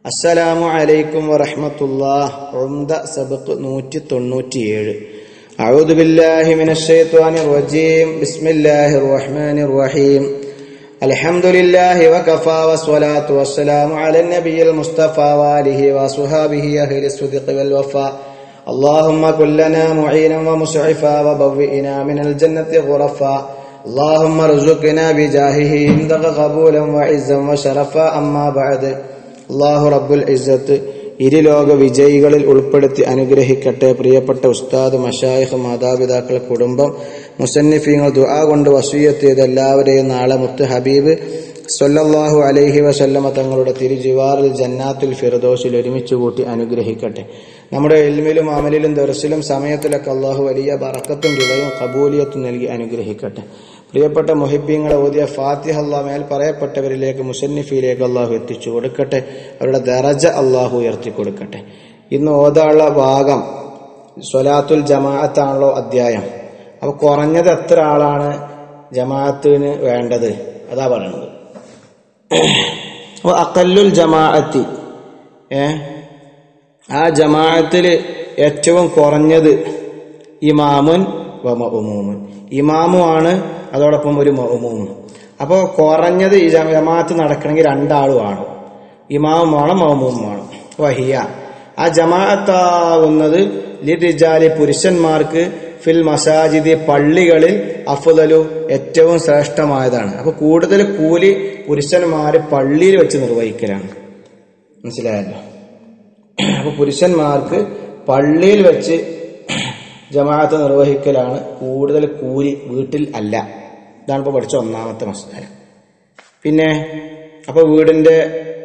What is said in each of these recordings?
അസ്സലാമു അലൈക്കും വറഹ്മത്തുള്ളാഹ് ഉംദ സബക്ക് നൂറ്റി തൊണ്ണൂറ്റിയേഴ് أعوذ بالله من الشيطان الرجيم بسم الله الرحمن الرحيم الحمد لله وكفى والصلاة والسلام على النبي المصطفى وآله وصحابه أهل الصدق والوفاء اللهم كن لنا معينا ومسعفا وبوئنا من الجنة غرفا اللهم ارزقنا بجاهه عندك قبولا وعزا وشرفا أما بعد അള്ളാഹു റബ്ബുൽ ഇസ്സത്ത് ഇരുലോക വിജയികളിൽ ഉൾപ്പെടുത്തി അനുഗ്രഹിക്കട്ടെ പ്രിയപ്പെട്ട ഉസ്താദ് മഷായിഹ് മാതാപിതാക്കൾ കുടുംബം മുസന്നിഫീങ്ങൾ ദുആ കൊണ്ട് വസൂയത്ത് ചെയ്ത എല്ലാവരെയും നാളെ മുത്ത് ഹബീബ് സൊല്ലാഹു അലൈഹി വസല്ലമ തങ്ങളുടെ തിരുജിവാറിൽ ജന്നാത്തുൽ ഫിറദോസിൽ ഒരുമിച്ച് കൂട്ടി അനുഗ്രഹിക്കട്ടെ നമ്മുടെ എൽമിലും അമലിലും ദർസിലും സമയത്തിലൊക്കെ അള്ളാഹു വലിയ ബറക്കത്തും വിളവും കബൂലിയത്തും നൽകി അനുഗ്രഹിക്കട്ടെ പ്രിയപ്പെട്ട മുഹിബീങ്ങളെ ഓതിയ ഫാത്തിഹ അള്ളാഹ് മേൽ പറയപ്പെട്ടവരിലേക്ക് മുസന്നിഫിയിലേക്ക് അള്ളാഹു എത്തിച്ചു കൊടുക്കട്ടെ അവരുടെ ദറജ അള്ളാഹു ഉയർത്തി കൊടുക്കട്ടെ ഇന്ന് ഓതാനുള്ള ഭാഗം സ്വലാത്തുൽ ജമാഅത്താണല്ലോ അധ്യായം അപ്പൊ കുറഞ്ഞത് എത്ര ആളാണ് ജമാഅത്തിന് വേണ്ടത് അതാ പറയണത് അപ്പൊ അക്കല്ലുൽ ജമാഅത്തി ഏ ആ ജമാഅത്തിൽ ഏറ്റവും കുറഞ്ഞത് ഇമാമുൻ വ മഅ്മൂമുൻ ഇമാമുമാണ് അതോടൊപ്പം ഒരു മഅ്മൂമും അപ്പോൾ കുറഞ്ഞത് ഈ ജമാഅത്ത് നടക്കണമെങ്കിൽ രണ്ടാളും ആണ് ഇമാമും വേണം മഅ്മൂമും വേണം വഹിയ ആ ജമാഅത്താകുന്നത് ലിരിജാലി പുരുഷന്മാർക്ക് ഫിൽ മസാജിദി പള്ളികളിൽ അഫുദലു ഏറ്റവും ശ്രേഷ്ഠമായതാണ് അപ്പൊ കൂടുതൽ കൂലി പുരുഷന്മാര് പള്ളിയിൽ വെച്ച് നിർവഹിക്കലാണ് മനസ്സിലായല്ലോ അപ്പൊ പുരുഷന്മാർക്ക് പള്ളിയിൽ വെച്ച് ജമാഅത്ത് നിർവഹിക്കലാണ് കൂടുതൽ കൂലി വീട്ടിൽ അല്ല ഇതാണ് ഇപ്പോൾ പഠിച്ച ഒന്നാമത്തെ മസ്താരം പിന്നെ അപ്പൊ വീടിന്റെ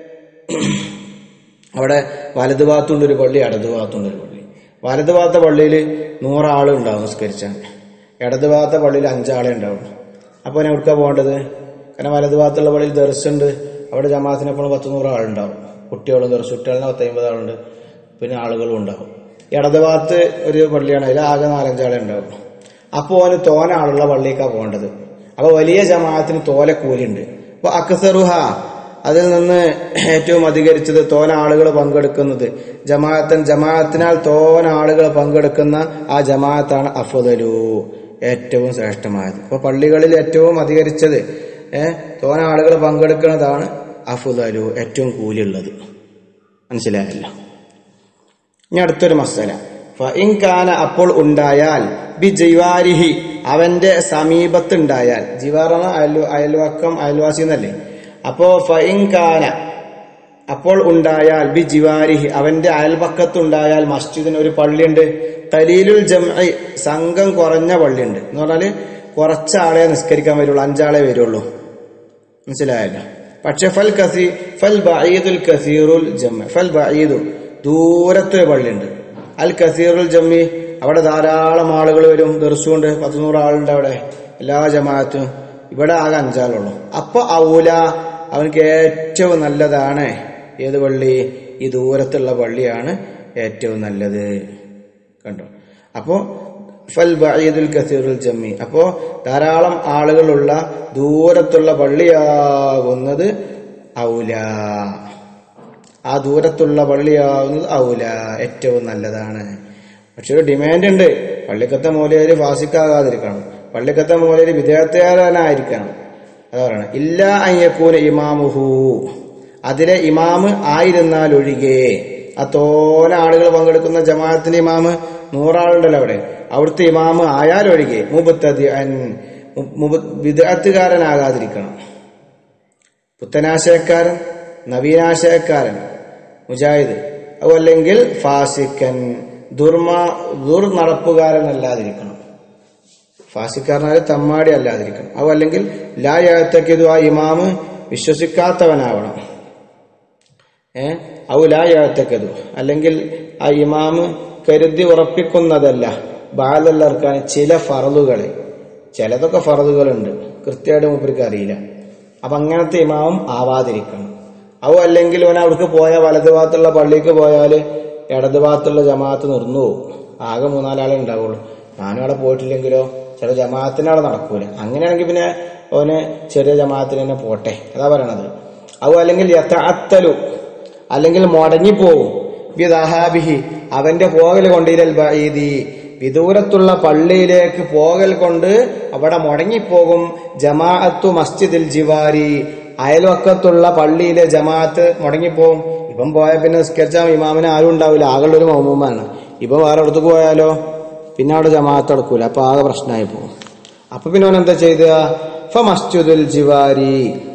അവിടെ വലതു ഭാഗത്തുണ്ട് ഒരു പള്ളി ഇടതു ഭാഗത്തുണ്ട് ഒരു പള്ളി വലതു ഭാഗത്തെ പള്ളിയിൽ നൂറാളും ഉണ്ടാവും നിസ്കരിച്ചാൽ ഇടതു ഭാഗത്തെ പള്ളിയിൽ അഞ്ചാളെ ഉണ്ടാവും അപ്പോൾ ഞാൻ എവിടുക്കാ പോകേണ്ടത് കാരണം വലതു ഭാഗത്തുള്ള പള്ളിയിൽ ദർശുണ്ട് അവിടെ ജമാഅത്തിനെപ്പോഴും പത്ത് നൂറ് ആളുണ്ടാവും കുട്ടികളും ദർശ കുട്ടികളിന് പത്തമ്പത് ആളുണ്ട് പിന്നെ ആളുകളും ഉണ്ടാവും ഇടതു ഭാഗത്ത് ഒരു പള്ളിയാണ് അതിൽ ആകെ നാലഞ്ചാളെ ഉണ്ടാവും അപ്പോൾ അവന് തോന ആളുള്ള പള്ളിക്കാണ് പോകേണ്ടത് അപ്പൊ വലിയ ജമാഅത്തിന് തോല കൂലിയുണ്ട് അപ്പൊ അക്സറുഹ അതിൽ നിന്ന് ഏറ്റവും അധികരിച്ചത് തോന ആളുകൾ പങ്കെടുക്കുന്നത് ജമാഅത്തൻ ജമാഅത്തിനാൽ തോന ആളുകൾ പങ്കെടുക്കുന്ന ആ ജമാഅത്താണ് അഫുദലു ഏറ്റവും ശ്രേഷ്ഠമായത് അപ്പൊ പള്ളികളിൽ ഏറ്റവും അധികരിച്ചത് ഏഹ് തോന ആളുകൾ പങ്കെടുക്കുന്നതാണ് അഫുദലു ഏറ്റവും കൂലിയുള്ളത് മനസ്സിലായല്ലോ ഇനി അടുത്തൊരു മസല ഫഇൻകാന അപ്പോൾ ഉണ്ടായാൽ ബി ജൈവാരിഹി അവന്റെ സമീപത്തുണ്ടായാൽ ജിവാറ അയൽ അയൽവക്കം അയൽവാസി എന്നല്ലേ അപ്പോ ഫഇൻകാന അപ്പോൾ ഉണ്ടായാൽ ബി ജിവാരിഹി അവന്റെ അയൽപക്കത്തുണ്ടായാൽ മസ്ജിദിന് ഒരു പള്ളിയുണ്ട് തലീലുൽ ജംഇ സംഘം കുറഞ്ഞ പള്ളിയുണ്ട് എന്ന് പറഞ്ഞാല് കുറച്ചാളെ നിസ്കരിക്കാൻ വരുള്ളൂ അഞ്ചാളെ വരുള്ളൂ മനസ്സിലായല്ലോ പക്ഷെ ഫൽ കസി ഫൽ ബഈദുൽ കസീറുൽ ജംഇ ഫൽ ബഈദു ദൂരത്തൊരു പള്ളിയുണ്ട് അൽ കസീറുൽ ജമ്മി അവിടെ ധാരാളം ആളുകൾ വരും ദർശുണ്ട് പത്തുനൂറ് ആളുണ്ട് അവിടെ എല്ലാ ജമാഅത്തും ഇവിടെ ആകെ അഞ്ചാളുള്ളൂ അപ്പൊ ഔല അവനക്ക് ഏറ്റവും നല്ലതാണ് ഏത് പള്ളി ഈ ദൂരത്തുള്ള പള്ളിയാണ് ഏറ്റവും നല്ലത് കണ്ടോ അപ്പോ ഫൽ ബഈദുൽ കസീറുൽ ജമ്മി അപ്പോ ധാരാളം ആളുകളുള്ള ദൂരത്തുള്ള പള്ളിയാകുന്നത് ഔല ആ ദൂരത്തുള്ള പള്ളിയാവുന്നത് ഔല ഏറ്റവും നല്ലതാണ് പക്ഷെ ഒരു ഡിമാൻഡ് ഉണ്ട് പള്ളിക്കത്തെ മൂലയിൽ ഫാസിക്കാകാതിരിക്കണം പള്ളിക്കത്തെ മൂലയിൽ വിദ്യാർത്ഥികാരനായിരിക്കണം അതാ പറയണം ഇല്ല അയ്യക്കൂന ഇമാമുഹു അതിലെ ഇമാമ് ആയിരുന്നാൽ ഒഴികെ ആ തോന ആളുകൾ പങ്കെടുക്കുന്ന ജമാഅത്തിന്റെ ഇമാമ് നൂറാളുണ്ടല്ലോ അവിടെ അവിടുത്തെ ഇമാമ് ആയാൽ ഒഴികെ മുബത്തതി വിദഗ്ധകാരനാകാതിരിക്കണം പുത്തനാശയക്കാരൻ നവീനാശയക്കാരൻ മുജാഹിദ് അതല്ലെങ്കിൽ ഫാസിക്കൻ ദുർമ ദുർനടപ്പുകാരനല്ലാതിരിക്കണം ഫാസിക്കാരനായ തമ്മാടി അല്ലാതിരിക്കണം അവ അല്ലെങ്കിൽ ലായത്തക്കിതു ആ ഇമാമ് വിശ്വസിക്കാത്തവനാവണം ഏ ഔ ലായത്തക്കതു അല്ലെങ്കിൽ ആ ഇമാമ് കരുതി ഉറപ്പിക്കുന്നതല്ല ബാലല്ലർക്കാൻ ചില ഫറലുകളെ ചിലതൊക്കെ ഫറലുകളുണ്ട് കൃത്യമായിട്ട് മൂപ്പർക്ക് അറിയില്ല അപ്പൊ അങ്ങനത്തെ ഇമാമും ആവാതിരിക്കണം അവ അല്ലെങ്കിൽ ഓൻ അവിടേക്ക് പോയ വലതു ഭാഗത്തുള്ള പള്ളിക്ക് പോയാൽ ഇടതു ഭാഗത്തുള്ള ജമാഅത്ത് നിർന്നു പോകും ആകെ മൂന്നാലാളെ ഉണ്ടാവുള്ളൂ ഞാനും അവിടെ പോയിട്ടില്ലെങ്കിലോ ചില ജമാഅത്തിന് അവിടെ നടക്കൂല അങ്ങനെയാണെങ്കിൽ പിന്നെ ഓന് ചെറിയ ജമാഅത്തിന് തന്നെ പോട്ടെ അതാ പറയണത് അവ അല്ലെങ്കിൽ യഥാത്തലു അല്ലെങ്കിൽ മുടങ്ങിപ്പോവും ബിദഹാബിഹി അവന്റെ പോകൽ കൊണ്ടിരൽ ബഈദി വിദൂരത്തുള്ള പള്ളിയിലേക്ക് പോകൽ കൊണ്ട് അവിടെ മുടങ്ങിപ്പോകും ജമാഅത്തു മസ്ജിദിൽ ജിവാരി അയൽവക്കത്തുള്ള പള്ളിയിലെ ജമാഅത്ത് മുടങ്ങിപ്പോവും ഇപ്പം പോയാൽ പിന്നെ നിസ്കരിച്ചാൽ ഇമാമിന് ആരും ഉണ്ടാവില്ല ആകെ ഒരു മൗമൂമാണ് ഇപ്പം വേറെ അടുത്തേക്ക് പോയാലോ പിന്നെ അവിടെ ജമാഅത്ത് നടക്കൂല അപ്പൊ ആകെ പ്രശ്നമായി പോകും അപ്പൊ പിന്നെ അവൻ എന്താ ചെയ്ത ഫ മസ്ജിദുൽ ജിവാരി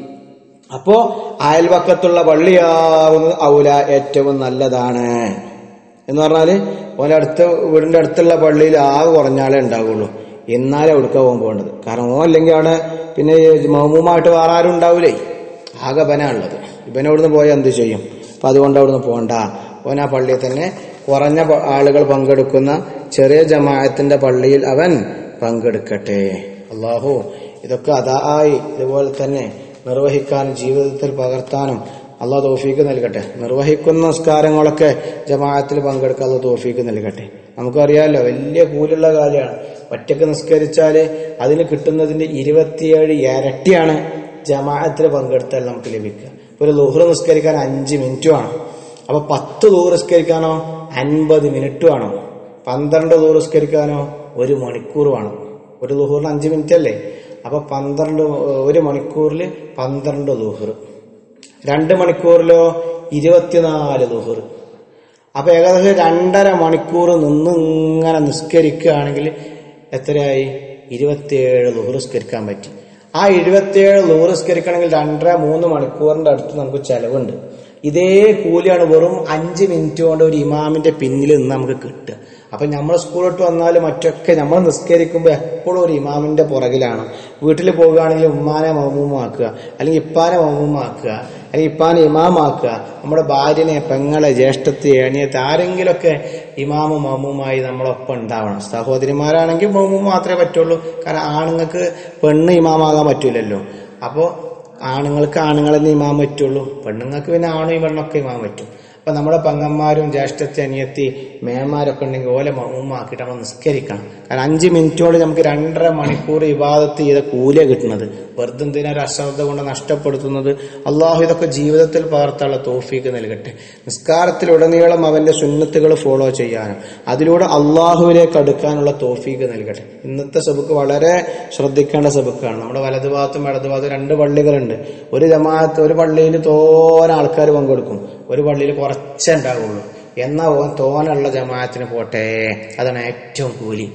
അപ്പോ അയൽവക്കത്തുള്ള പള്ളിയാവുന്നത് ഔല ഏറ്റവും നല്ലതാണ് എന്ന് പറഞ്ഞാല് ഓൻ്റെ അടുത്ത് വീടിന്റെ അടുത്തുള്ള പള്ളിയിൽ ആകെ കുറഞ്ഞാലേ ഉണ്ടാവുള്ളൂ എന്നാലേ അവിടുക്ക പോകാൻ പോകേണ്ടത് കാരണം ഓൻ അല്ലെങ്കിൽ അവിടെ പിന്നെ മൗമുമായിട്ട് വേറെ ആരും ഉണ്ടാവൂലേ ആകെ ബനാ ഉള്ളത് ഇവനെ അവിടുന്ന് പോയാൽ എന്ത് ചെയ്യും അപ്പൊ അതുകൊണ്ട് അവിടുന്ന് പോകണ്ട ഓൻ ആ പള്ളിയിൽ തന്നെ കുറഞ്ഞ പ- ആളുകൾ പങ്കെടുക്കുന്ന ചെറിയ ജമാഅത്തിന്റെ പള്ളിയിൽ അവൻ പങ്കെടുക്കട്ടെ അള്ളാഹു ഇതൊക്കെ അതായി ഇതുപോലെ തന്നെ നിർവഹിക്കാനും ജീവിതത്തിൽ പകർത്താനും അള്ളാഹ് തോഫീക്ക് നൽകട്ടെ നിർവഹിക്കുന്ന നിസ്കാരങ്ങളൊക്കെ ജമാഅത്തിൽ പങ്കെടുക്കാൻ അള്ളാഹ് തോഫീക്ക് നൽകട്ടെ നമുക്കറിയാമല്ലോ വലിയ കൂലുള്ള കാര്യമാണ് ഒറ്റക്ക് നിസ്കരിച്ചാൽ അതിന് കിട്ടുന്നതിന്റെ ഇരുപത്തിയേഴ് ഇരട്ടിയാണ് ജമാഅത്തിൽ പങ്കെടുത്താൽ നമുക്ക് ലഭിക്കുക ഇപ്പൊ ഒരു ലുഹ്റ് നിസ്കരിക്കാൻ അഞ്ച് മിനിറ്റ് വേണം അപ്പൊ പത്ത് ദൂർ നിസ്കരിക്കാനോ അൻപത് മിനിറ്റ് വേണം പന്ത്രണ്ട് ദൂർ നിസ്കരിക്കാനോ ഒരു മണിക്കൂർ വേണം ഒരു ലുഹൂറിന് അഞ്ച് മിനിറ്റ് അല്ലേ അപ്പൊ പന്ത്രണ്ട് ഒരു മണിക്കൂറിൽ പന്ത്രണ്ട് ലുഹുർ രണ്ട് മണിക്കൂറിലോ ഇരുപത്തിനാല് ലുഹുർ അപ്പൊ ഏകദേശം രണ്ടര മണിക്കൂർ നിന്ന് ഇങ്ങനെ നിസ്കരിക്കുകയാണെങ്കിൽ എത്രയായി ഇരുപത്തിയേഴ് ലുഹുർ നിസ്കരിക്കാൻ പറ്റി ആ ഇരുപത്തിയേഴ് ലുഹുർ നിസ്കരിക്കണമെങ്കിൽ രണ്ടര മൂന്ന് മണിക്കൂറിന്റെ അടുത്ത് നമുക്ക് ചെലവുണ്ട് ഇതേ കൂലിയാണ് വെറും അഞ്ച് മിനിറ്റ് കൊണ്ട് ഒരു ഇമാമിന്റെ പിന്നിൽ നിന്ന് നമുക്ക് കിട്ടുക അപ്പൊ നമ്മൾ സ്കൂളിട്ട് വന്നാൽ മറ്റൊക്കെ നമ്മൾ നിസ്കരിക്കുമ്പോൾ എപ്പോഴും ഒരു ഇമാമിന്റെ പുറകിലാണ് വീട്ടിൽ പോകുകയാണെങ്കിൽ ഉമ്മാനെ മൗമൂമാക്കുക അല്ലെങ്കിൽ ഇപ്പാനെ മൗമൂമാക്കുക അല്ലെങ്കിൽ ഇപ്പാനെ ഇമാമാക്കുക നമ്മുടെ ഭാര്യനെ പെങ്ങളെ ജ്യേഷ്ഠത്തെ അനിയത്തെ ആരെങ്കിലുമൊക്കെ ഇമാമും മൗമുമായി നമ്മളൊപ്പം ഉണ്ടാവണം സഹോദരിമാരാണെങ്കിൽ മൗമൂം മാത്രമേ പറ്റുള്ളൂ കാരണം ആണുങ്ങൾക്ക് പെണ്ണ് ഇമാമാകാൻ പറ്റൂലല്ലോ അപ്പോൾ ആണുങ്ങൾക്ക് ആണുങ്ങൾ തന്നെ ഇമാൻ പറ്റുള്ളൂ പെണ്ണുങ്ങൾക്ക് പിന്നെ ആണും പെണ്ണൊക്കെ ഇമാൻ പറ്റും അപ്പൊ നമ്മുടെ പെങ്ങന്മാരും ജ്യേഷ്ഠത്തെ അനിയത്തി മേന്മാരൊക്കെ ഉണ്ടെങ്കിൽ ഓലെ മൗമാക്കിയിട്ട് നമ്മൾ നിസ്കരിക്കണം കാരണം അഞ്ച് മിനിറ്റോട് നമുക്ക് രണ്ടര മണിക്കൂർ ഇബാദത്ത് ചെയ്ത കൂലിയ കിട്ടുന്നത് വെറുതെ എന്തിനാ ഒരു അശ്രദ്ധ കൊണ്ട് നഷ്ടപ്പെടുത്തുന്നത് അള്ളാഹു ഇതൊക്കെ ജീവിതത്തിൽ പകർത്താനുള്ള തോഫീക്ക് നൽകട്ടെ നിസ്കാരത്തിലുടനീളം അവന്റെ സുന്നത്തുകൾ ഫോളോ ചെയ്യാനും അതിലൂടെ അള്ളാഹുവിലേക്ക് അടുക്കാനുള്ള തോഫീക്ക് നൽകട്ടെ ഇന്നത്തെ സബുക്ക് വളരെ ശ്രദ്ധിക്കേണ്ട സബുക്കാണ് നമ്മുടെ വലതുഭാഗത്തും ഇടതുഭാഗത്തും രണ്ട് പള്ളികളുണ്ട് ഒരു ജമാഅത്ത് ഒരു പള്ളിയിൽ തോനെ ആൾക്കാർ പങ്കെടുക്കും ഒരു പള്ളിയിൽ കുറച്ചേ ഉണ്ടാവുള്ളൂ എന്നാ ഓൻ തോനുള്ള ജമാഅത്തിന് പോട്ടെ അതാണ് ഏറ്റവും കൂലി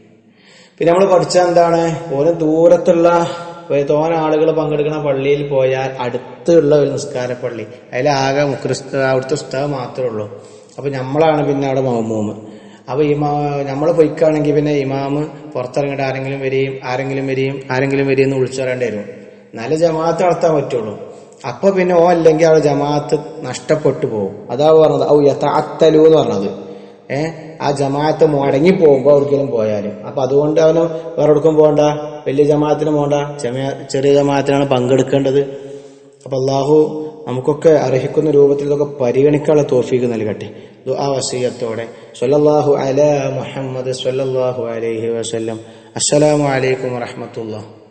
പിന്നെ നമ്മൾ പഠിച്ച എന്താണ് ഓരോ ദൂരത്തുള്ള ഒരു തോന ആളുകൾ പങ്കെടുക്കുന്ന പള്ളിയിൽ പോയാൽ അടുത്തുള്ള ഒരു നിസ്കാര പള്ളി അതിലാകെ മുക്രിസ്ത അവിടുത്തെ ഉസ്താവ് മാത്രമേ ഉള്ളൂ അപ്പൊ നമ്മളാണ് പിന്നെ അവിടെ മഹമൂമ് അപ്പൊ ഇമാ നമ്മൾ പൊയ്ക്കാണെങ്കിൽ പിന്നെ ഇമാമ് പുറത്തിറങ്ങിയിട്ട് ആരെങ്കിലും വരികയും ആരെങ്കിലും വരികയും ആരെങ്കിലും വരികയും എന്ന് വിളിച്ചു പറയേണ്ടി വരും നല്ല ജമാഅത്ത് നടത്താൻ പറ്റുള്ളൂ അപ്പൊ പിന്നെ ഓ അല്ലെങ്കിൽ അവിടെ ജമാഅത്ത് നഷ്ടപ്പെട്ടു പോകും അതാ പറഞ്ഞത് ഔ യഥാത്തലു എന്ന് പറഞ്ഞത് ഏഹ് ആ ജമാഅത്ത് മുടങ്ങി പോകുമ്പോ ഒരിക്കലും പോയാലും അപ്പൊ അതുകൊണ്ട് അവന് വേറെ എടുക്കും പോകണ്ട വലിയ ജമാഅത്തിന് പോകണ്ട ചെറിയ- ചെറിയ ജമാഅത്തിനാണ് പങ്കെടുക്കേണ്ടത് അപ്പൊ അള്ളാഹു നമുക്കൊക്കെ അർഹിക്കുന്ന രൂപത്തിൽ ഇതൊക്കെ പരിഗണിക്കാനുള്ള തോഫീക്ക് നൽകട്ടെ ദുആ വസീയത്തോടെ സ്വല്ലല്ലാഹു അലാ മുഹമ്മദ് സ്വല്ലല്ലാഹു അലൈഹി വസല്ലം അസ്സലാമു അലൈക്കും വറഹ്മത്തുള്ളാഹി